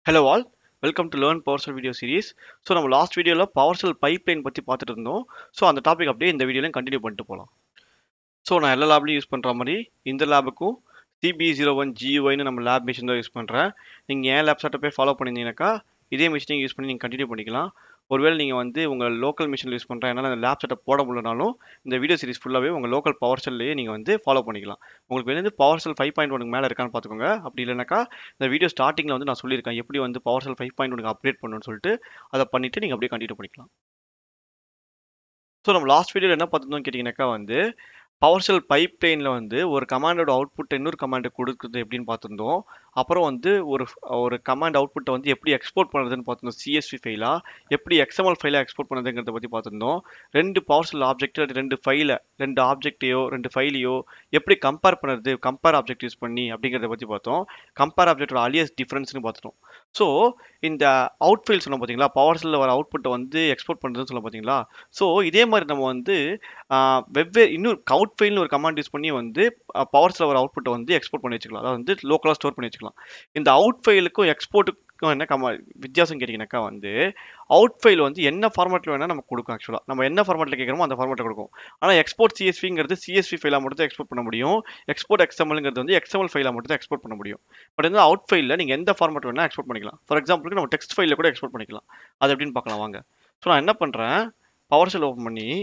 hello all welcome to learn PowerShell video series so நம்ம last வீடியோவில் PowerShell pipeline பற்றி பார்த்துட்டு இருந்தோம் ஸோ அந்த டாபிக் அப்படியே இந்த வீடியோலையும் கண்டினியூ பண்ணிட்டு போகலாம் ஸோ நான் எல்லா லேப்லையும் யூஸ் பண்ணுற மாதிரி இந்த லேபுக்கும் சிபி ஜீரோ ஒன் ஜிஒய்னு நம்ம லேப் மிஷின் தான் யூஸ் பண்ணுறேன் நீங்கள் ஏன் லேப் செட்டப்பே ஃபாலோ பண்ணியிருந்தீங்கன்னாக்கா இதே மிஷினையும் யூஸ் பண்ணி நீங்கள் கண்டினியூ பண்ணிக்கலாம் ஒருவேளை நீங்கள் வந்து உங்கள் லோக்கல் மிஷினில் யூஸ் பண்ணுறேன் என்னால் அந்த லேப் செட்டப் போட முடியலனாலும் இந்த வீடியோ சீரிஸ் ஃபுல்லாகவே உங்கள் லோக்கல் பவர் செல்லையே நீங்கள் வந்து ஃபாலோ பண்ணிக்கலாம் உங்களுக்கு வந்து பவர் செல் ஃபைவ் பாயிண்ட் ஒனுக்கு மேலே இருக்கான்னு பார்த்துக்கோங்க அப்படி இல்லைனாக்கா இந்த வீடியோ ஸ்டார்டிங்கில் வந்து நான் சொல்லியிருக்கேன் எப்படி வந்து பவர் செல் ஃபைவ் பாயிண்ட் ஒனுக்கு அப்டேட் பண்ணணும்னு சொல்லிட்டு அதை பண்ணிவிட்டு நீங்கள் அப்படியே கண்டினியூ பண்ணிக்கலாம் ஸோ நம்ம லாஸ்ட் வீடியோவில் என்ன பார்த்துருந்தோம் கேட்டிங்கனாக்கா வந்து பவர் செல் பைப் லைனில் வந்து ஒரு கமாண்டோட அவுட்புட் இன்னொரு கமாண்டு கொடுக்குறது எப்படின்னு பார்த்துருந்தோம் அப்புறம் வந்து ஒரு ஒரு கமாண்ட் அவுட்புட்டை வந்து எப்படி எக்ஸ்போர்ட் பண்ணுறதுன்னு பார்த்துருந்தோம் சிஎஸ்வி ஃபைலாக எப்படி எக்ஸ்எம்எல் ஃபைலாக எக்ஸ்போர்ட் பண்ணுறதுங்கிறத பற்றி பார்த்துருந்தோம் ரெண்டு பவர் செல் ஆப்ஜெக்ட் ரெண்டு ஃபைலை ரெண்டு ஆப்ஜெக்டையோ ரெண்டு ஃபைலையோ எப்படி கம்பேர் பண்ணுறது கம்பேர் ஆப்ஜெக்ட் யூஸ் பண்ணி அப்படிங்கிறத பற்றி பார்த்தோம் கம்பேர் ஆப்ஜெக்டோட அலியஸ் டிஃப்ரென்ஸ்னு பார்த்துட்டோம் ஸோ இந்த அவுட் ஃபைல் சொன்னோம் பார்த்தீங்களா பவர் செல்லில் வர அவுட்புட்டை வந்து எக்ஸ்போர்ட் பண்ணுறதுன்னு சொல்ல பார்த்தீங்களா ஸோ இதே மாதிரி நம்ம வந்து வெவ்வேறு இன்னொரு அவுட் ஃபைல்னு ஒரு கமாண்ட் யூஸ் பண்ணி வந்து பவர் செல்லில் வர அவுட்புட்டை வந்து எக்ஸ்போர்ட் பண்ணி வச்சுக்கலாம் அதாவது வந்து லோக்கலாக ஸ்டோர் பண்ணி வச்சுக்கலாம் இந்த அவுட் ஃபைலுக்கும் எக்ஸ்போர்ட்டுக்கும் என்ன கமா வித்தியாசம் கேட்டிங்கனாக்கா வந்து அவுட் ஃபைல் வந்து என்ன ஃபார்மேட்டில் வேணால் நமக்கு கொடுக்கும் ஆக்சுவலாக நம்ம என்ன ஃபார்மேட்டில் கேட்குறோமோ அந்த ஃபார்மேட்டில் கொடுக்கும் ஆனால் எக்ஸ்போர்ட் சிஎஸ்விங்கிறது சிஎஸ்வி ஃபைலாக மட்டும் தான் எக்ஸ்போர்ட் பண்ண முடியும் எக்ஸ்போர்ட் எக்ஸ்எம்எல்ங்கிறது வந்து எக்ஸ்எம்எல் ஃபைலாக மட்டும் தான் எக்ஸ்போர்ட் பண்ண முடியும் பட் வந்து அவுட் ஃபைலில் நீங்கள் எந்த ஃபார்மேட் வேணால் எக்ஸ்போர்ட் பண்ணிக்கலாம் ஃபார் எக்ஸாம்பிளுக்கு நம்ம டெக்ஸ்ட் ஃபைலில் கூட எக்ஸ்போர்ட் பண்ணிக்கலாம் அது எப்படின்னு பார்க்கலாம் வாங்க ஸோ நான் என்ன பண்ணுறேன் பவர் செல் ஓப்பன் பண்ணி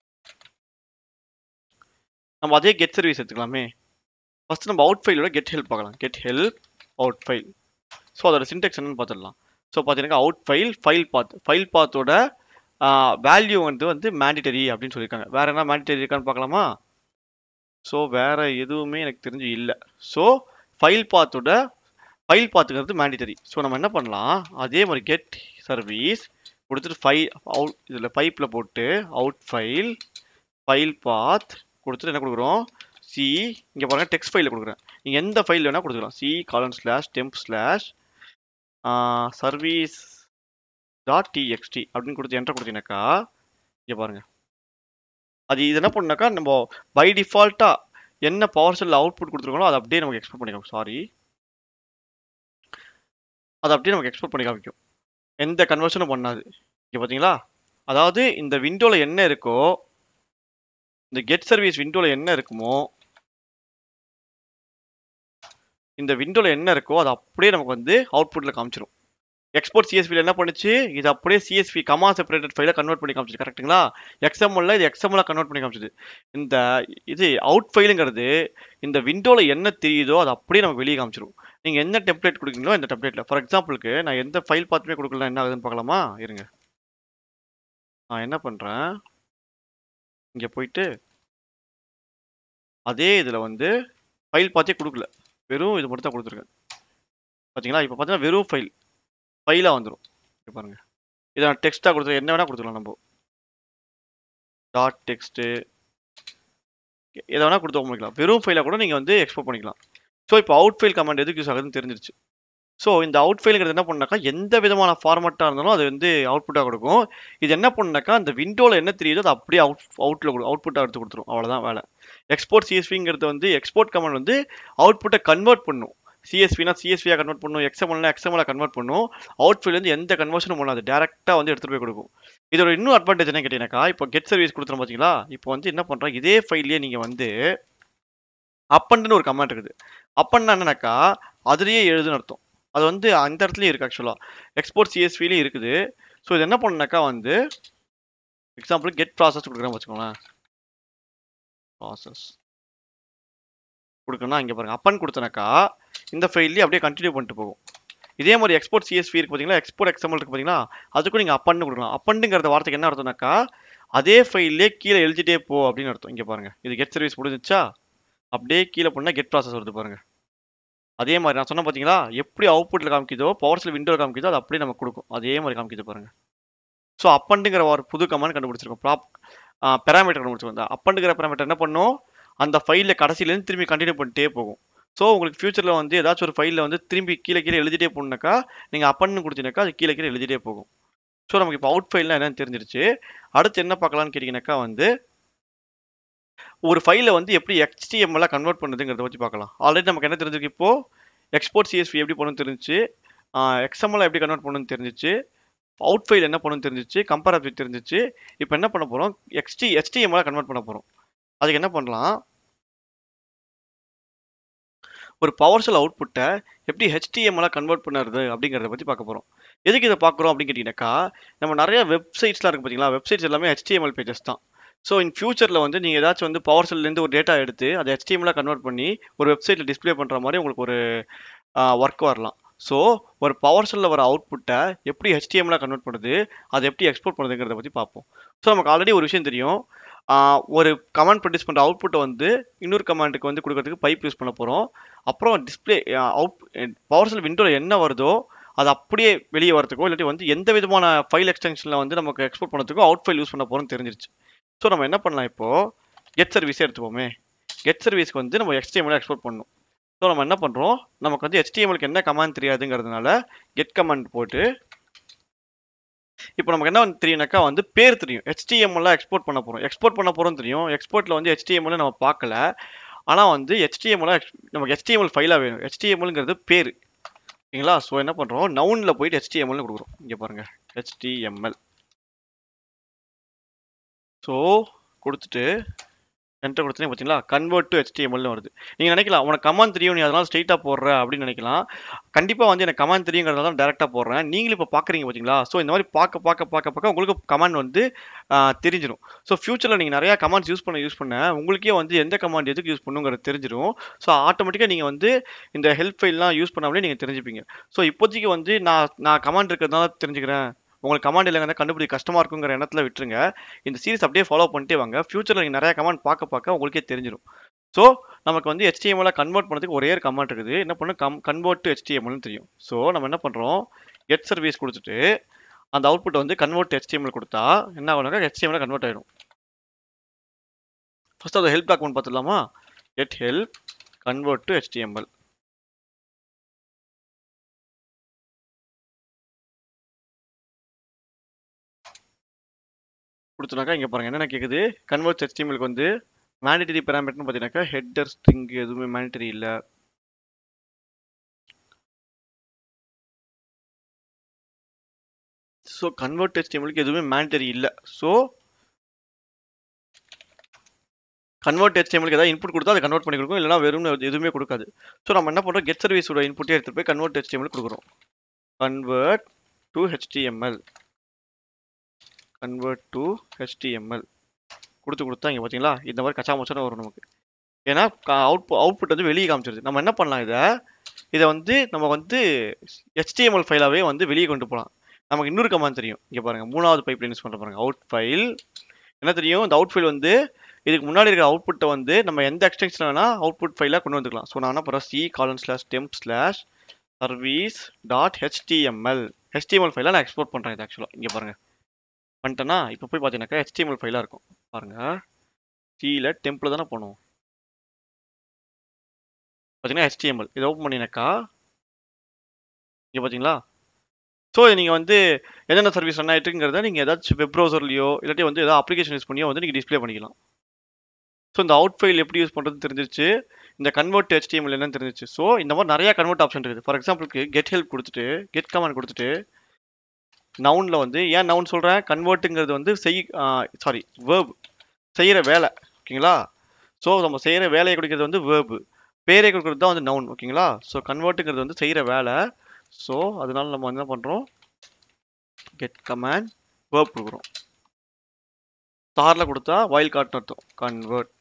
நம்ம அதே கெட் சர்வீஸ் எடுத்துக்கலாமே ஃபஸ்ட் நம்ம அவுட் ஃபைலோட கெட் ஹெல்ப் பார்க்கலாம் get help out file so அதோட சின்டெக்ஸ் என்னன்னு பார்த்துடலாம் ஸோ பார்த்தீங்கன்னா out file file path file பாத்தோட வேல்யூ வந்து வந்து மேண்டிட்டரி அப்படின்னு சொல்லியிருக்காங்க வேற என்ன மேண்டிட்டரி இருக்கான்னு பார்க்கலாமா ஸோ வேற எதுவுமே எனக்கு தெரிஞ்சு இல்லை ஸோ ஃபைல் பாத்தோட ஃபைல் பாத்துக்கிறது மேண்டிட்டரி ஸோ நம்ம என்ன பண்ணலாம் அதே மாதிரி கெட் சர்வீஸ் கொடுத்துட்டு ஃபைல் அவுட் இதில் பைப்பில் போட்டு அவுட் ஃபைல் ஃபைல் பாத் கொடுத்துட்டு என்ன கொடுக்குறோம் சி இங்கே பாருங்கள் டெக்ஸ்ட் ஃபைலில் கொடுக்குறேன் நீங்கள் எந்த ஃபைல் வேணால் கொடுத்துக்கலாம் C colon slash temp slash service dot TXT அப்படின்னு கொடுத்து என்ட்ரு கொடுத்தீங்கன்னாக்கா இங்கே பாருங்கள் அது இது என்ன பண்ணுனாக்கா நம்ம பை டிஃபால்ட்டாக என்ன பவர் செல் அவுட்புட் கொடுத்துருக்கோம் அதை அப்படியே நமக்கு எக்ஸ்போர்ட் பண்ணி காமிக்கும் சாரி அதை அப்படியே நமக்கு எக்ஸ்போர்ட் பண்ணி காமிக்கும் எந்த கன்வர்ஷனும் பண்ணாது இங்கே பார்த்தீங்களா அதாவது இந்த விண்டோவில் என்ன இருக்கோ இந்த கெட் சர்வீஸ் விண்டோவில் என்ன இருக்குமோ இந்த விண்டோவில் என்ன இருக்கோ அது அப்படியே நமக்கு வந்து அவுட்புட்டில் காமிச்சிரும் எக்ஸ்போர்ட் சிஎஸ்பியில் என்ன பண்ணுச்சு இது அப்படியே சிஎஸ்பி கமா செப்பரேட்டட் ஃபைலை கன்வெர்ட் பண்ணி காமிச்சிது கரெக்ட்டுங்களா எக்ஸ்எம்எல்ல இது எக்ஸ்எம்எல்ல கன்வெர்ட் பண்ணி காமிச்சிது இந்த இது அவுட் ஃபைலுங்கிறது இந்த விண்டோவில் என்ன தெரியுதோ அது அப்படியே நமக்கு வெளியே காமிச்சிரும் நீங்கள் என்ன டெம்ப்ளேட் கொடுக்குறீங்களோ இந்த டெம்ப்ளேட்டில் ஃபார் எக்ஸாம்பிளுக்கு நான் எந்த ஃபைல் பார்த்துமே கொடுக்கல என்ன ஆகுதுன்னு பார்க்கலாமா இருங்க நான் என்ன பண்ணுறேன் இங்கே போயிட்டு அதே இதில் வந்து ஃபைல் பார்த்தே கொடுக்கல வெறும் இது மட்டும் தான் கொடுத்துருக்கேன் பார்த்தீங்களா இப்போ பார்த்தீங்கன்னா வெறும் ஃபைல் ஃபைலாக வந்துடும் இங்கே பாருங்கள் இதை நான் டெக்ஸ்ட்டாக கொடுத்து என்ன வேணால் கொடுத்துக்கலாம் நம்ம டாட் டெக்ஸ்ட்டு எதை வேணால் கொடுத்து பண்ணிக்கலாம் வெறும் ஃபைலாக கூட நீங்கள் வந்து எக்ஸ்போர்ட் பண்ணிக்கலாம் ஸோ இப்போ அவுட் ஃபைல் கமெண்ட் எதுக்கு யூஸ் ஆகுதுன்னு தெரிஞ்சிருச்சு ஸோ இந்த அவுட் ஃபைலுங்கிறது என்ன பண்ணாக்கா எந்த விதமான ஃபார்மேட்டாக இருந்தாலும் அது வந்து அவுட்புட்டாக கொடுக்கும் இது என்ன பண்ணாக்கா அந்த விண்டோவில் என்ன தெரியுதோ அது அப்படியே அவுட் அவுட்டில் கொடு அவுட்புட்டாக எடுத்து கொடுத்துரும் அவ்வளோதான் வேலை எக்ஸ்போர்ட் சிஎஸ்பிங்கிறது வந்து எக்ஸ்போர்ட் கமெண்ட் வந்து அவுட்புட்டை கன்வெர்ட் பண்ணும் சிஎஸ்பினா சிஎஸ்பியாக கன்வெர்ட் பண்ணும் எக்ஸ்எம்எல்னா எக்ஸ்எம்எல்ல கன்வெர்ட் பண்ணும் அவுட் ஃபைல் வந்து எந்த கன்வர்ஷனும் பண்ணாது டேரெக்டாக வந்து எடுத்துகிட்டு போய் கொடுக்கும் இதோட இன்னும் அட்வான்டேஜ் என்ன கேட்டீங்கன்னாக்கா இப்போ கெட் சர்வீஸ் கொடுத்துரும் பார்த்தீங்களா இப்போ வந்து என்ன பண்ணுறோம் இதே ஃபைல்லையே நீங்கள் வந்து அப்பண்டுன்னு ஒரு கமெண்ட் இருக்குது அப்பன்னா என்னன்னாக்கா அதுலேயே எழுதுன்னு அர்த்தம் அது வந்து அந்த இடத்துலையும் இருக்குது ஆக்சுவலாக எக்ஸ்போர்ட் சிஎஸ்பிலையும் இருக்குது ஸோ இது என்ன பண்ணுனாக்கா வந்து எக்ஸாம்பிள் கெட் ப்ராசஸ் கொடுக்குறேன் வச்சுக்கோங்களேன் ப்ராசஸ் கொடுக்கணும்னா இங்கே பாருங்கள் அப்பன் கொடுத்தனாக்கா இந்த ஃபைல்லேயே அப்படியே கண்டினியூ பண்ணிட்டு போகும் இதே மாதிரி எக்ஸ்போர்ட் சிஎஸ்பி இருக்கு பார்த்தீங்களா எக்ஸ்போர்ட் எக்ஸ்எம்எல் இருக்கு பார்த்தீங்களா அதுக்கும் நீங்கள் அப்பன்னு கொடுக்கலாம் அப்பண்டுங்கிறத வார்த்தைக்கு என்ன அர்த்தம்னாக்கா அதே ஃபைல்லே கீழே எழுதிட்டே போ அப்படின்னு அர்த்தம் இங்கே பாருங்கள் இது கெட் சர்வீஸ் முடிஞ்சிச்சா அப்படியே கீழே போனால் கெட் ப்ராசஸ் வருது பாருங்கள் அதே மாதிரி நான் சொன்ன பார்த்தீங்களா எப்படி அவுட்புட்டில் காமிக்குதோ பவர் செல் விண்டோ காமிக்குதோ அது அப்படியே நமக்கு கொடுக்கும் அதே மாதிரி காமிக்குது பாருங்கள் ஸோ அப்பண்டுங்கிற ஒரு புது கமாண்ட் கண்டுபிடிச்சிருக்கோம் ப்ராப் பேராமீட்டர் கண்டுபிடிச்சிருக்கோம் அப்பண்டுங்கிற பேராமீட்டர் என்ன பண்ணும் அந்த ஃபைலில் கடைசியிலேருந்து திரும்பி கண்டினியூ பண்ணிட்டே போகும் ஸோ உங்களுக்கு ஃபியூச்சரில் வந்து ஏதாச்சும் ஒரு ஃபைலில் வந்து திரும்பி கீழே கீழே எழுதிட்டே போனாக்கா நீங்கள் அப்பன்னு கொடுத்தீங்கன்னாக்கா அது கீழே கீழே எழுதிட்டே போகும் ஸோ நமக்கு இப்போ அவுட் ஃபைல்லாம் என்னன்னு தெரிஞ்சிருச்சு அடுத்து என்ன பார்க்கலான்னு கேட்டிங்கனாக்கா வந்து ஒரு ஃபைலை வந்து எப்படி எக்ஸ்டிஎம்எல்லாம் கன்வெர்ட் பண்ணுதுங்கிறத வச்சு பார்க்கலாம் ஆல்ரெடி நமக்கு என்ன தெரிஞ்சிருக்கு இப்போ எக்ஸ்போர்ட் சிஎஸ்பி எப்படி பண்ணணும் தெரிஞ்சு எக்ஸ்எம்எல் எப்படி கன்வெர்ட் பண்ணணும்னு தெரிஞ்சிச்சு அவுட் ஃபைல் என்ன பண்ணணும்னு தெரிஞ்சிச்சு கம்பேர் ஆப்ஜெக்ட் தெரிஞ்சிச்சு இப்போ என்ன பண்ண போகிறோம் எக்ஸ்டி HTML கன்வெர்ட் பண்ண போகிறோம் அதுக்கு என்ன பண்ணலாம் ஒரு பவர் ஷெல் அவுட்புட்டை எப்படி HTML கன்வெர்ட் பண்ணுறது அப்படிங்கிறத பற்றி பார்க்க போகிறோம் எதுக்கு இதை பார்க்குறோம் அப்படின்னு கேட்டிங்கனாக்கா நம்ம நிறைய வெப்சைட்ஸ்லாம் இருக்குது பார்த்தீங்களா வெப்சைட்ஸ் எல்லாமே HTML பேஜஸ் தான் ஸோ இன் ஃபியூச்சரில் வந்து நீங்கள் ஏதாச்சும் வந்து பவர் ஷெல்லேருந்து ஒரு டேட்டா எடுத்து அதை HTML கன்வெர்ட் பண்ணி ஒரு வெப்சைட்டில் டிஸ்ப்ளே பண்ணுற மாதிரி உங்களுக்கு ஒரு ஒர்க் வரலாம் ஸோ ஒரு பவர் ஷெல்லில் வர அவுட்புட்டை எப்படி HTML கன்வெர்ட் பண்ணுறது அதை எப்படி எக்ஸ்போர்ட் பண்ணுறதுங்கிறத பற்றி பார்ப்போம் ஸோ நமக்கு ஆல்ரெடி ஒரு விஷயம் தெரியும் ஆஹ் ஒரு கமாண்ட் ப்ரொடியூஸ் பண்ணுற அவுட்புட்டை வந்து இன்னொரு கமாண்டுக்கு வந்து கொடுக்கறதுக்கு பைப் யூஸ் பண்ண போகிறோம் அப்புறம் டிஸ்பிளே அவுட் பவர் ஷெல் விண்டோவில் என்ன வருதோ அது அப்படியே வெளியே வரதுக்கோ இல்லாட்டி வந்து எந்த விதமான ஃபைல் எக்ஸ்டென்ஷனில் வந்து நமக்கு எக்ஸ்போர்ட் பண்ணுறதுக்கோ அவுட் ஃபைல் யூஸ் பண்ண போகிறோம்னு தெரிஞ்சிருச்சு ஸோ நம்ம என்ன பண்ணலாம் இப்போது கெட் சர்வீஸே எடுத்துப்போமே கெட் சர்வீஸ்க்கு வந்து நம்ம HTML எக்ஸ்போர்ட் பண்ணணும் ஸோ நம்ம என்ன பண்ணுறோம் நமக்கு வந்து HTMLக்கு என்ன கமாண்ட் தெரியாதுங்கிறதுனால கெட் கமாண்ட் போட்டு இப்போ நமக்கு என்ன தெரியும்னாக்கா வந்து பேர் தெரியும் HTML எக்ஸ்போர்ட் பண்ண போகிறோம் எக்ஸ்போர்ட் பண்ண போகிறோம் தெரியும் எக்ஸ்போர்ட்டில் வந்து HTML நம்ம பார்க்கல ஆனால் வந்து HTML நமக்கு HTML ஃபைலாக வேணும் HTMLங்கிறது பேர் ஓகேங்களா ஸோ என்ன பண்ணுறோம் நவுனில் போயிட்டு HTMLனு கொடுக்குறோம் இங்கே பாருங்கள் HTML ஸோ கொடுத்துட்டு என்டர் கொடுத்தீங்க பார்த்தீங்களா கன்வெர்ட் டு HTMLனு வருது நீங்கள் நினைக்கலாம் உனக்கு கமாண்ட் தெரியும் நீ அதனால ஸ்ட்ரைட்டாக போடுற அப்படின்னு நினைக்கலாம் கண்டிப்பாக வந்து எனக்கு கமாண்ட் தெரியுங்கிறதால தான் டேரெக்டாக போடுறேன் நீங்களும் இப்போ பார்க்குறீங்க பார்த்தீங்களா ஸோ இந்த மாதிரி பார்க்க பார்க்க பார்க்க பார்க்க உங்களுக்கு கமாண்ட் வந்து ஆஹ், தெரிஞ்சிடும் ஸோ ஃபியூச்சரில் நீங்கள் நிறையா கமாண்ட்ஸ் யூஸ் பண்ண யூஸ் பண்ண உங்களுக்கே வந்து எந்த கமாண்ட் எதுக்கு யூஸ் பண்ணுங்கிறது தெரிஞ்சிடும் ஸோ ஆட்டோமேட்டிக்காக நீங்கள் வந்து இந்த ஹெல்ப் ஃபைல்லாம் யூஸ் பண்ணாமலே நீங்கள் தெரிஞ்சுப்பீங்க ஸோ இப்போதைக்கு வந்து நான் நான் கமாண்ட் இருக்கிறதுனால தெரிஞ்சுக்கிறேன் உங்களுக்கு கமாண்ட் இல்லைங்க கண்டுபிடிக்க கஷ்டமாக இருக்குங்கிற எண்ணத்தில் விட்டுருங்க இந்த சீரிஸ் அப்படியே ஃபாலோ பண்ணிட்டே வாங்க ஃபியூச்சரில் நீங்கள் நிறைய கமாண்ட் பார்க்க பார்க்க உங்களுக்கே தெரிஞ்சிடும் ஸோ நமக்கு வந்து HTML கன்வெர்ட் பண்ணுறதுக்கு ஒரே ஒரு கமாண்ட் இருக்குது என்ன பண்ணணும் கம் கன்வெர்ட் டு HTMLனு தெரியும் ஸோ நம்ம என்ன பண்ணுறோம் கெட் சர்வீஸ் கொடுத்துட்டு அந்த அவுட்புட் வந்து கன்வெர்ட் HTML கொடுத்தா என்ன ஆகுனாக்கா HTML கன்வெர்ட் ஆகிடும் ஃபர்ஸ்ட் அதை ஹெல்ப் டாக்குமெண்ட் பார்த்துடலாமா get help convert to HTML கொடுத்தனாக்கா இங்கே பாருங்க என்னென்ன கேட்குது கன்வெர்ட் HTMLக்கு வந்து மேண்டிட்டரி பேராமீட்டர்னு பார்த்தீங்கன்னாக்கா ஹெட்டர் ஸ்ட்ரிங் எதுவுமே மேண்டிட்டரி இல்லை ஸோ கன்வெர்ட் HTMLக்கு எதுவுமே மேண்டரி இல்லை ஸோ கன்வெர்ட் HTMLக்கு ஏதாவது இன்புட் கொடுத்தா அதை கன்வெர்ட் பண்ணி கொடுக்கும் இல்லைனா வெறும் எதுவுமே கொடுக்காது ஸோ நம்ம என்ன பண்ணுறோம் கெட் சர்வீஸோட இன்புட்டே எடுத்துகிட்டு போய் கன்வெர்ட் HTML கொடுக்குறோம் convert to HTML convert to HTML கொடுத்து கொடுத்தா இங்கே பார்த்தீங்களா இந்த மாதிரி கச்சா மச்சான வரும் நமக்கு ஏன்னா அவுட் அவுட்புட் வந்து வெளியே காமிச்சிருது நம்ம என்ன பண்ணலாம் இதை இதை வந்து நம்ம வந்து HTML ஃபைலாகவே வந்து வெளியே கொண்டு போகலாம் நமக்கு இன்னொரு கமாண்ட் தெரியும் இங்கே பாருங்க மூணாவது பைப் யூஸ் பண்ணுற பாருங்க அவுட் ஃபைல் என்ன தெரியும் இந்த அவுட் ஃபைல் வந்து இதுக்கு முன்னாடி இருக்கிற அவுட்புட்டை வந்து நம்ம எந்த எக்ஸ்டென்ஷன் வேணால் அவுட்புட் ஃபைலாக கொண்டு வந்துக்கலாம் ஸோ நான் என்ன பண்ணுறேன் C colon slash temp slash service dot HTML HTML ஃபைலாக நான் எக்ஸ்போர்ட் பண்ணுறேன் இது ஆக்சுவலாக இங்கே பாருங்க பண்ணிட்டேன்னா இப்போ போய் பார்த்தீங்கன்னாக்கா HTML ஃபைலாக இருக்கும் பாருங்க சியில் டெம்பில் தானே பண்ணுவோம் பார்த்தீங்கன்னா HTML இதை ஓப்பன் பண்ணினாக்கா இங்கே பார்த்தீங்களா ஸோ நீங்கள் வந்து என்னென்ன சர்வீஸ் ரன் ஆகிட்டுங்கிறத நீங்கள் ஏதாச்சும் வெப் ப்ரௌசர்லையோ இல்லாட்டி வந்து ஏதாவது அப்ளிகேஷன் யூஸ் பண்ணியோ வந்து நீங்கள் டிஸ்ப்ளே பண்ணிக்கலாம் ஸோ இந்த அவுட் ஃபைல் எப்படி யூஸ் பண்ணுறது தெரிஞ்சிருச்சு இந்த கன்வெர்ட் HTML என்னன்னு தெரிஞ்சிச்சு ஸோ இந்த மாதிரி நிறைய கன்வெர்ட் ஆப்ஷன் இருக்குது ஃபார் எக்ஸாம்பிளுக்கு கெட் ஹெல்ப் கொடுத்துட்டு கெட் கமாண்ட் கொடுத்துட்டு நவுனில் வந்து ஏன் நவுன் சொல்கிறேன் கன்வெர்ட்டுங்கிறது வந்து செய் சாரி வேர்ப் செய்கிற வேலை ஓகேங்களா ஸோ நம்ம செய்கிற வேலையை கொடுக்கறது வந்து வேர்பு பேரை கொடுக்கறது தான் வந்து நவுன் ஓகேங்களா ஸோ கன்வெர்ட்டுங்கிறது வந்து செய்கிற வேலை ஸோ அதனால நம்ம என்ன பண்ணுறோம் கெட் கமாண்ட் வேர்ப் கொடுக்குறோம் ஸ்டாரில் கொடுத்தா வாயில் காட்டுன்னு அர்த்தம் கன்வெர்ட்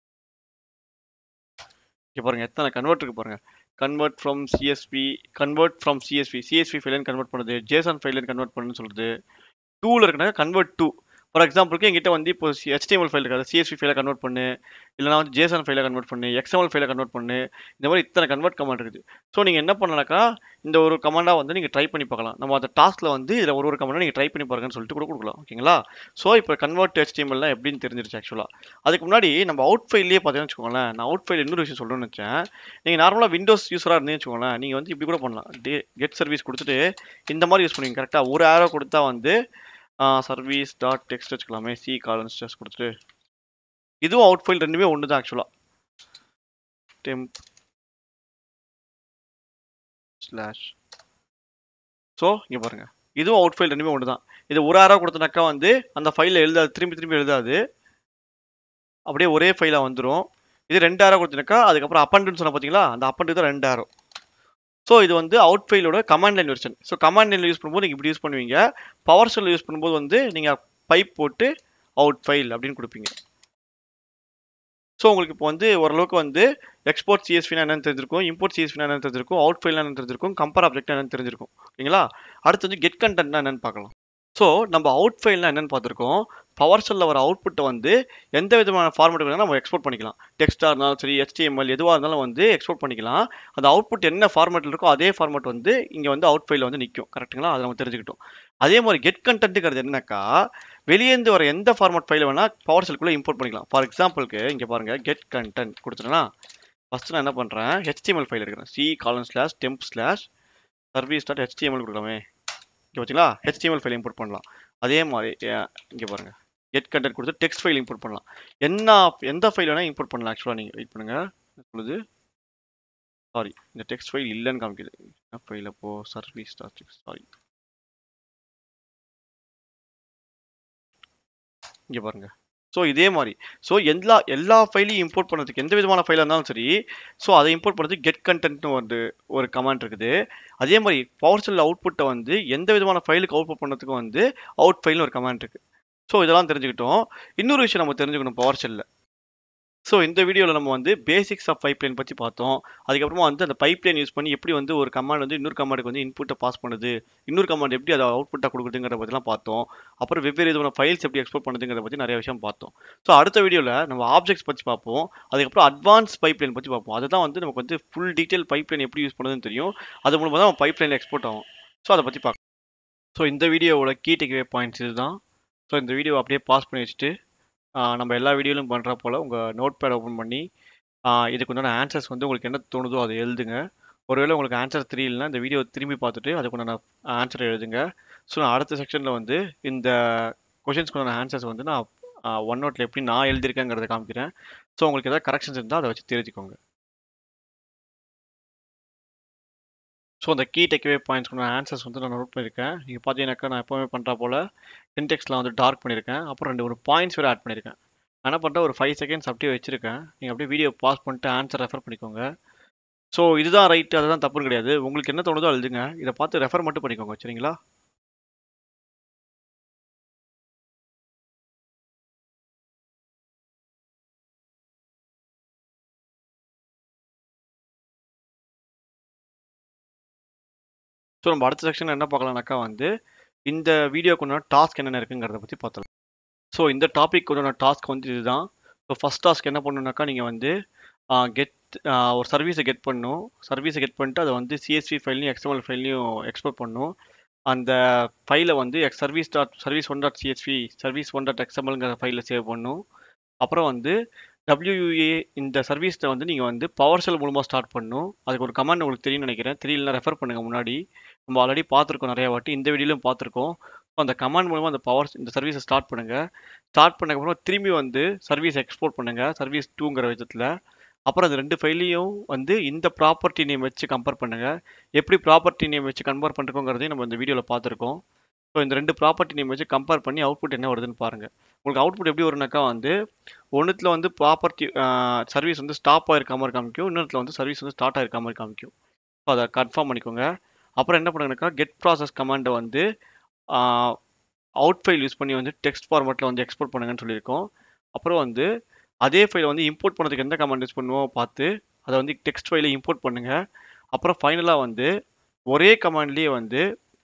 இங்கே பாருங்க எத்தனை கன்வெர்ட் இருக்கு பாருங்க convert from CSP convert from CSP CSP ஃபைலன் கன்வெர்ட் பண்ணுது ஜேசன் ஃபைலன் கன்வெர்ட் பண்ணுன்னு சொல்லுது டூவில் இருக்குனாக்கா கன்வெர்ட் டூ ஃபார் எக்ஸாம்பிளுக்கு எங்கிட்ட வந்து இப்போ HTML ஃபைல் இருக்காது சிஎஸ்பி ஃபைலை கன்வெர்ட் பண்ணு இல்லைனா வந்து ஜேசன் ஃபைலை கன்வெர்ட் பண்ணு XML ஃபைலை கன்வெர்ட் பண்ணு இந்த மாதிரி இத்தனை கன்வெர்ட் கமாண்ட் இருக்குது ஸோ நீங்கள் என்ன பண்ணலாம்க்கா இந்த ஒரு கமாண்டாக வந்து நீங்கள் ட்ரை பண்ணி பார்க்கலாம் நம்ம அந்த டாஸ்கில் வந்து இதில் ஒரு ஒரு கமாண்டாக நீங்கள் ட்ரை பண்ணி பாருங்கன்னு சொல்லிட்டு கூட கொடுக்கலாம் ஓகேங்களா ஸோ இப்போ கன்வெர்ட் HTMLலாம் எப்படின்னு தெரிஞ்சிருச்சு ஆக்சுவலாக அதுக்கு முன்னாடி நம்ம அவுட் ஃபைல்லேயே பார்த்தீங்கன்னு வச்சுக்கோங்களேன் நான் அவுட் ஃபைல் இன்னொரு விஷயம் சொல்லணும்னு வச்சேன் நீங்கள் நார்மலாக விண்டோஸ் யூஸராக இருந்தீங்கன்னு வச்சுக்கோங்களேன் நீங்கள் வந்து இப்படி கூட பண்ணலாம் டே கெட் சர்வீஸ் கொடுத்துட்டு இந்த மாதிரி யூஸ் பண்ணுவீங்க கரெக்டாக ஒரு ஆரோ கொடுத்தா வந்து சர்வீஸ் டாட் டெக்ஸ்ட் வச்சுக்கலாமே சி காலன்ஸ் ஜஸ்ட் கொடுத்துட்டு இதுவும் அவுட் ஃபைல் ரெண்டுமே ஒன்று தான் ஆக்சுவலாக டெம்ப் ஸ்லாஷ் ஸோ இங்கே பாருங்க இதுவும் அவுட் ஃபைல் ரெண்டுமே ஒன்று தான் இது ஒரு ஆரோ கொடுத்தனாக்கா வந்து அந்த ஃபைலில் எழுதாது திரும்பி திரும்பி எழுதாது அப்படியே ஒரே ஃபைலாக வந்துடும் இது ரெண்டு ஆரோ கொடுத்தனாக்கா அதுக்கப்புறம் அப்பண்டுன்னு சொன்ன பார்த்தீங்களா அந்த அப்பண்டு தான் ரெண்டு ஆரோ ஸோ இது வந்து அவுட் ஃபைலோட command line version so command line use பண்ணும்போது நீங்கள் இப்படி யூஸ் பண்ணுவீங்க பவர் ஷெல் யூஸ் பண்ணும்போது வந்து நீங்கள் பைப் போட்டு அவுட் ஃபைல் அப்படின்னு கொடுப்பீங்க ஸோ உங்களுக்கு இப்போ வந்து ஓரளவுக்கு வந்து எக்ஸ்போர்ட் சிஎஸ்பினா என்னன்னு தெரிஞ்சிருக்கும் இம்போர்ட் சிஎஸ்பினா என்னன்னு தெரிஞ்சிருக்கும் அவுட் ஃபைல் என்னன்னு தெரிஞ்சிருக்கும் கம்பேர் ஆப்ஜெக்ட் என்னன்னு தெரிஞ்சிருக்கும் ஓகேங்களா அடுத்து வந்து கெட் கண்டென்ட்னா என்னன்னு பார்க்கலாம் ஸோ நம்ம அவுட் ஃபைல்னா என்னன்னு பார்த்துருக்கோம் பவர் செல்லில் வர அவுட்புட்டை வந்து எந்த விதமான ஃபார்மேட் வேணாலும் நம்ம எக்ஸ்போர்ட் பண்ணிக்கலாம் டெக்ஸ்டாக இருந்தாலும் சரி HTML எதுவாக இருந்தாலும் வந்து எக்ஸ்போர்ட் பண்ணிக்கலாம் அந்த அவுட்புட் என்ன ஃபார்மேட்டில் இருக்கோ அதே ஃபார்மேட் வந்து இங்கே வந்து அவுட் ஃபைலில் வந்து நிற்கும் கரெக்ட்டுங்களா அதை நம்ம தெரிஞ்சுக்கிட்டோம் அதே மாதிரி கெட் கண்டென்ட்டுங்கிறது என்னக்கா வெளியேந்து வர எந்த ஃபார்மேட் ஃபைலை வேணால் பவர் செல்குள்ளே இம்போர்ட் பண்ணிக்கலாம் ஃபார் எக்ஸாம்பிளுக்கு இங்கே பாருங்கள் கெட் கண்டென்ட் கொடுத்துட்டேன்னா ஃபஸ்ட்டு நான் என்ன பண்ணுறேன் HTML ஃபைல் இருக்கிறேன் C colon slash temp slash service dot HTML கொடுக்கலாமே இங்கே பார்த்தீங்களா HTML ஃபைல் இம்போர்ட் பண்ணலாம் அதே மாதிரி இங்கே பாருங்கள் கெட் கண்டென்ட் கொடுத்து டெக்ஸ்ட் ஃபைல் இம்போர்ட் பண்ணலாம் என்ன எந்த ஃபைல் வேணால் இம்போர்ட் பண்ணலாம் ஆக்சுவலாக நீங்கள் வெயிட் பண்ணுங்கள் சொல்லுது சாரி இந்த டெக்ஸ்ட் ஃபைல் இல்லைன்னு காமிக்குது என்ன ஃபைல் அப்போ சர்வீஸ் டாட் சாரி இங்கே பாருங்க ஸோ இதே மாதிரி ஸோ எல்லா எல்லா ஃபைலையும் இம்போர்ட் பண்ணுறதுக்கு எந்த விதமான ஃபைலாக இருந்தாலும் சரி ஸோ அதை இம்போர்ட் பண்ணுறதுக்கு கெட் கண்டென்ட்னு வந்து ஒரு கமாண்ட் இருக்குது அதே மாதிரி பவர் செல் அவுட்புட்டை வந்து எந்த விதமான ஃபைலுக்கு அவுட்புட் பண்ணுறதுக்கு வந்து அவுட் ஃபைல்னு ஒரு கமாண்ட் இருக்குது ஸோ இதெல்லாம் தெரிஞ்சுக்கிட்டோம் இன்னொரு விஷயம் நம்ம தெரிஞ்சுக்கணும் பவர் செல்லில் ஸோ இந்த வீடியோவில் நம்ம வந்து பேசிக்ஸ் ஆஃப் பைப்லைன் பற்றி பார்த்தோம் அதுக்கப்புறமா வந்து அந்த பைப்லைன் யூஸ் பண்ணி எப்படி வந்து ஒரு கமாண்ட் வந்து இன்னொரு கமாண்டுக்கு வந்து இன்புட்டை பாஸ் பண்ணுது இன்னொரு கமாண்ட் எப்படி அதை அவுட்புட்டாக கொடுக்குதுங்கிறத பற்றிலாம் பார்த்தோம் அப்புறம் வெவ்வேறு விதமான ஃபைல்ஸ் எப்படி எக்ஸ்போர்ட் பண்ணுதுங்கிறத பற்றி நிறைய விஷயம் பார்த்தோம் ஸோ அடுத்த வீடியோவில் நம்ம ஆப்ஜெக்ட்ஸ் பற்றி பார்ப்போம் அதுக்கப்புறம் அட்வான்ஸ் பைப்லைன் பற்றி பார்ப்போம் அதுதான் வந்து நமக்கு வந்து ஃபுல் டீட்டெயில் பைப்லைன் எப்படி யூஸ் பண்ணுதுன்னு தெரியும் அது மூலமாக தான் பைப்லைன் எக்ஸ்போர்ட் ஆகும் ஸோ அதை பற்றி பார்க்கலாம் ஸோ இந்த வீடியோவோட கீ டேக்வே பாயிண்ட்ஸ் இதுதான் ஸோ இந்த வீடியோ அப்படியே பாஸ் பண்ணி வச்சுட்டு ஆஹ் நம்ம எல்லா வீடியோலையும் பண்ணுற போல் உங்கள் நோட் பேட் ஓப்பன் பண்ணி ஆஹ் இதுக்கு உண்டான ஆன்சர்ஸ் வந்து உங்களுக்கு என்ன தோணுதோ அதை எழுதுங்க ஒருவேளை உங்களுக்கு ஆன்சர் தெரியலனா இந்த வீடியோ திரும்பி பார்த்துட்டு அதுக்கு உண்டான ஆன்சரை எழுதுங்க ஸோ நான் அடுத்த செக்ஷனில் வந்து இந்த கொஷின்ஸ்க்கு உண்டான ஆன்சர்ஸ் வந்து நான் ஒன் நோட்டில் எப்படி நான் எழுதியிருக்கேங்கிறத காமிக்கிறேன் ஸோ உங்களுக்கு ஏதாவது கரெக்ஷன்ஸ் இருந்தால் அதை வச்சு தெரிஞ்சுக்கோங்க ஸோ அந்த கீ டெக்வே பாயிண்ட்ஸ்க்கு ஆன்சர்ஸ் வந்து நான் நோட் பண்ணியிருக்கேன் நீங்கள் பார்த்தீங்கன்னாக்கா நான் எப்போவுமே பண்ணுற போல் இன்டெக்ஸ்லாம் வந்து டார்க் பண்ணியிருக்கேன் அப்புறம் ரெண்டு ஒரு பாயிண்ட்ஸ் வேறு ஆட் பண்ணியிருக்கேன் நான் என்ன பண்ணுறேன் ஒரு ஃபைவ் செகண்ட்ஸ் அப்படியே வச்சுருக்கேன் நீங்கள் அப்படியே வீடியோ பாஸ் பண்ணிட்டு ஆன்சர் ரெஃபர் பண்ணிக்கோங்க ஸோ இதுதான் ரைட்டு அதுதான் தப்பு கிடையாது உங்களுக்கு என்ன தோணுதோ எழுதுங்க இதை பார்த்து ரெஃபர் மட்டும் பண்ணிக்கோங்க சரிங்களா ஸோ நம்ம அடுத்த செக்ஷன் என்ன பார்க்கலாம்னாக்கா வந்து இந்த வீடியோக்கு உண்டான டாஸ்க் என்னென்ன இருக்குங்கிறத பற்றி பார்த்தலாம் ஸோ இந்த டாபிக் உண்டான டாஸ்க் வந்து இதுதான் ஸோ ஃபஸ்ட் டாஸ்க் என்ன பண்ணணுனாக்கா நீங்கள் வந்து கெட் ஒரு சர்வீஸை கெட் பண்ணணும் சர்வீஸை கெட் பண்ணிட்டு அதை வந்து சிஎஸ்வி ஃபைல்லையும் எக்ஸ்எம்எல் ஃபைல்லையும் எக்ஸ்போர்ட் பண்ணணும் அந்த ஃபைலை வந்து X service dot service one dot CSV service one dot எக்ஸ்எம்எல்ங்கிற ஃபைலில் சேவ் பண்ணணும் அப்புறம் வந்து WUA இந்த சர்வீஸை வந்து நீங்கள் வந்து பவர் செல் மூலமாக ஸ்டார்ட் பண்ணணும் அதுக்கு ஒரு கமெண்ட் உங்களுக்கு தெரியும்னு நினைக்கிறேன் தெரியலனா ரெஃபர் பண்ணுங்கள் முன்னாடி நம்ம ஆல்ரெடி பார்த்துருக்கோம் நிறையா வாட்டி இந்த வீடியோலையும் பார்த்துருக்கோம் ஸோ அந்த கமாண்ட் மூலமாக அந்த பவர் இந்த சர்வீஸை ஸ்டார்ட் பண்ணுங்கள் ஸ்டார்ட் பண்ணக்கப்புறம் திரும்பி வந்து சர்வீஸ் எக்ஸ்போர்ட் பண்ணுங்கள் சர்வீஸ் டூங்கிற விதத்தில் அப்புறம் அந்த ரெண்டு ஃபைலையும் வந்து இந்த ப்ராப்பர்ட்டி நேம் வச்சு கம்பேர் பண்ணுங்கள் எப்படி ப்ராப்பர்ட்டி நேம் வச்சு கம்பேர் பண்ணுறோங்கிறதையும் நம்ம இந்த வீடியோவில் பார்த்துருக்கோம் ஸோ இந்த ரெண்டு ப்ராப்பர்ட்டி நேம் வச்சு கம்பேர் பண்ணி அவுட்புட் என்ன வருதுன்னு பாருங்கள் உங்களுக்கு அவுட்புட் எப்படி வரும்னாக்கா வந்து ஒன்றுத்தில் வந்து ப்ராப்பர்ட்டி சர்வீஸ் வந்து ஸ்டாப் ஆயிருக்க மாதிரி காமிக்கும் இன்னொருத்தில் வந்து சர்வீஸ் வந்து ஸ்டார்ட் ஆயிருக்க மாதிரி காமிக்கும் ஸோ அதை கன்ஃபார்ம் பண்ணிக்கோங்க அப்புறம் என்ன பண்ணுங்கனாக்கா கெட் ப்ராசஸ் கமாண்டை வந்து அவுட் ஃபைல் யூஸ் பண்ணி வந்து டெக்ஸ்ட் ஃபார்மேட்டில் வந்து எக்ஸ்போர்ட் பண்ணுங்கன்னு சொல்லியிருக்கோம் அப்புறம் வந்து அதே ஃபைலை வந்து இம்போர்ட் பண்ணுறதுக்கு எந்த கமாண்ட் யூஸ் பண்ணுவோம் பார்த்து அதை வந்து டெக்ஸ்ட் ஃபைலை இம்போர்ட் பண்ணுங்கள் அப்புறம் ஃபைனலாக வந்து ஒரே கமாண்ட்லேயே வந்து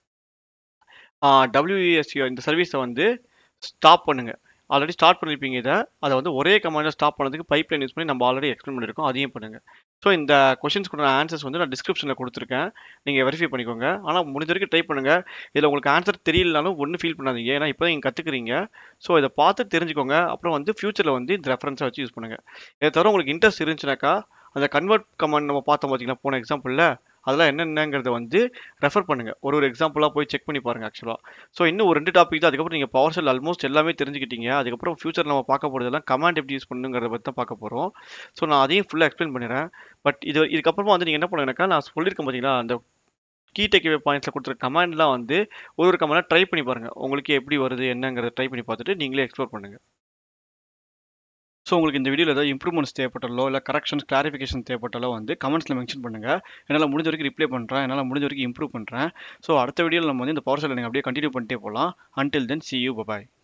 டபிள்யூஎஸ்சி இந்த சர்வீஸை வந்து ஸ்டாப் பண்ணுங்கள் ஆல்ரெடி ஸ்டார்ட் பண்ணியிருப்பீங்க இதை அதை வந்து ஒரே கமாண்டில் ஸ்டாப் பண்ணதுக்கு பைப் லைன் யூஸ் பண்ணி நம்ம ஆல்ரெடி எக்ஸ்பிளைன் பண்ணியிருக்கோம் அதையும் பண்ணுங்கள் ஸோ இந்த கொஷின்ஸ்க்கு ஆன்சர்ஸ் வந்து நான் டிஸ்கிரிப்ஷனில் கொடுத்துருக்கேன் நீங்கள் வெரிஃபை பண்ணிக்கோங்க ஆனால் முடிஞ்ச வரைக்கும் ட்ரை பண்ணுங்கள் இதில் உங்களுக்கு ஆன்சர் தெரியலனாலும் ஒன்றும் ஃபீல் பண்ணாதீங்க ஏன்னா இப்போ தான் நீங்கள் கற்றுக்குறீங்க ஸோ இதை பார்த்து தெரிஞ்சுக்கோங்க அப்புறம் வந்து ஃபியூச்சரில் வந்து இந்த ரெஃபரன்ஸை வச்சு யூஸ் பண்ணுங்கள் இதை தவிர உங்களுக்கு இன்ட்ரெஸ்ட் இருந்துச்சுனாக்கா அந்த கன்வெர்ட் கமாண்ட் நம்ம பார்த்தோம் பார்த்தீங்களா போன எக்ஸாம்பிளில் அதெல்லாம் என்னென்னங்கிறத வந்து ரெஃபர் பண்ணுங்கள் ஒரு ஒரு எக்ஸாம்பிளாக போய் செக் பண்ணி பாருங்கள் ஆக்சுவலாக ஸோ இன்னும் ஒரு ரெண்டு டாபிக் தான் அதுக்கப்புறம் நீங்கள் பவர் செல் ஆல்மோஸ்ட் எல்லாமே தெரிஞ்சுக்கிட்டீங்க அதுக்கப்புறம் ஃபியூச்சர் நம்ம பார்க்க போகிறதெல்லாம் கமாண்ட் எப்படி யூஸ் பண்ணுங்கிறத பற்றி தான் பார்க்க போகிறோம் ஸோ நான் அதையும் ஃபுல்லாக எக்ஸ்பிளைன் பண்ணிடுறேன் பட் இது இதுக்கப்புறமா வந்து நீங்கள் என்ன பண்ணுங்கனாக்கா நான் சொல்லியிருக்கேன் பார்த்தீங்களா அந்த கீ டேக்அவே பாயிண்ட்ஸில் கொடுத்துருக்க கமாண்ட்லாம் வந்து ஒரு ஒரு கமாண்டாக ட்ரை பண்ணி பாருங்கள் உங்களுக்கு எப்படி வருது என்னங்கிறத ட்ரை பண்ணி பார்த்துட்டு நீங்களே எக்ஸ்ப்ளோர் பண்ணுங்கள் ஸோ உங்களுக்கு இந்த வீடியோவில் ஏதாவது இம்ப்ரூவ்மெண்ட்ஸ் தேவைப்பட்டாலோ இல்லை கரெக்ஷன்ஸ் கிளாரிஃபிகேஷன் தேவைப்பட்டாலோ வந்து கமெண்ட்ஸில் மென்ஷன் பண்ணுங்கள் என்னால் முடிஞ்ச வரைக்கும் ரிப்ளை பண்ணுறேன் என்னால் முடிஞ்ச வரைக்கும் இம்ப்ரூவ் பண்ணுறேன் ஸோ அடுத்த வீடியோவில் நம்ம வந்து இந்த பவர் செல் நீங்கள் அப்படியே கண்டினியூ பண்ணிட்டே போகலாம் until then see you bye